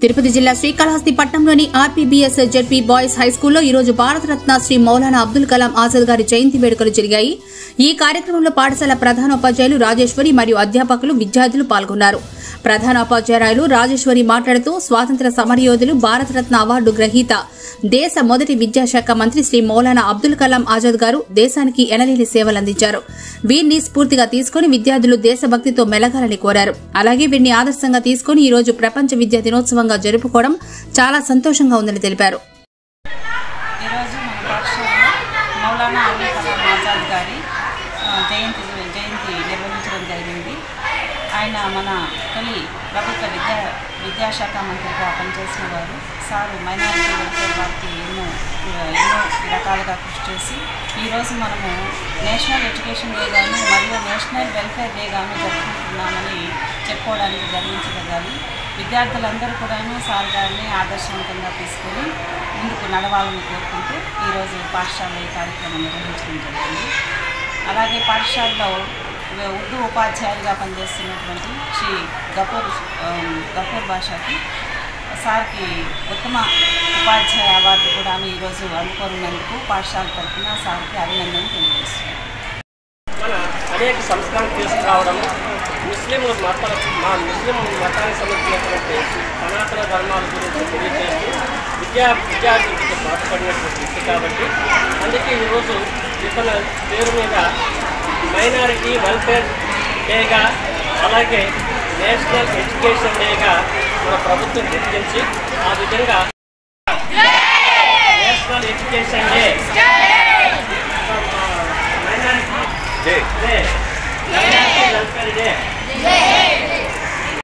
తిరుపతి జిల్లా శ్రీకాళహస్తి పట్టణంలోని RPBS ZP boys high స్కూల్లో ఈ రోజు భారతరత్న శ్రీ మౌలానా అబ్దుల్ కలాం ఆజాద్ గారి జయంతి వేడుకలు జరిగాయి ఈ కార్యక్రమంలో పాఠశాల ప్రధానోపాధ్యాయులు రాజేశ్వరి మరియు అధ్యాపకులు విద్యార్థులు పాల్గొన్నారు ప్రధానోపాధ్యాయురాలు రాజేశ్వరి మాట్లాడుతూ స్వాతంత్ర సమరయోధులు భారతరత్న అవార్డు గ్రహీత దేశ మొదటి విద్యాశాఖ మంత్రి శ్రీ మౌలానా అబ్దుల్ కలాం ఆజాద్ గారు దేశానికి ఎనలేని సేవలందించారు వీరిని స్ఫూర్తిగా తీసుకుని విద్యార్థులు దేశభక్తితో మెలగాలని కోరారు అలాగే వీరిని ఆదర్శంగా తీసుకుని ఈ రోజు ప్రపంచ విద్యా దినోత్సవంగా జరుపుకోవడం చాలా సంతోషంగా ఉందని తెలిపారు ఈరోజు మన పాఠశాలలో మౌలానా అబుల్ కలాం ఆజాద్ గారి ఆ, జయంతి జయంతి నిర్వహించడం జరిగింది ఆయన మన తొలి ప్రభుత్వ విద్యా విద్యాశాఖ మంత్రిగా పనిచేసిన వారు సారు మైనారిటీ వెల్ఫేర్ వారికి ఎన్నో ఎన్నో రకాలుగా కృషి చేసి ఈరోజు మనము నేషనల్ ఎడ్యుకేషన్ డే గాను మరియు నేషనల్ వెల్ఫేర్ డే గాను జరుపుకుంటున్నామని చెప్పుకోవడానికి గర్వించగలగాలి విద్యార్థులందరూ కూడాను సార్ గారిని ఆదర్శవంతంగా తీసుకొని ముందుకు నడవాలని కోరుకుంటూ ఈరోజు పాఠశాలలో ఈ కార్యక్రమం నిర్వహించడం జరిగింది అలాగే పాఠశాలలో ఉర్దూ ఉపాధ్యాయులుగా పనిచేస్తున్నటువంటి శ్రీ గఫూర్ ఆ, గఫూర్ భాషకి సార్కి ఉత్తమ ఉపాధ్యాయ అవార్డు కూడా ఈరోజు అందుకోనున్నందుకు పాఠశాల తరఫున సార్కి అభినందనలు తెలియజేస్తున్నాను మన అనేక సంస్కరణ తీసుకురావడం ముస్లింల మత మా ముస్లిం మతానికి సంబంధించినటువంటి సనాతన ధర్మాల గురించి తెలియజేస్తూ విద్యా విద్యాభివృద్ధికి పాటుపడినటువంటి వ్యక్తి కాబట్టి అందుకే ఈరోజు ఇతని పేరు మీద మైనారిటీ వెల్ఫేర్ డేగా అలాగే నేషనల్ ఎడ్యుకేషన్ డేగా మన ప్రభుత్వం గుర్తించి ఆ విధంగా national education day minority day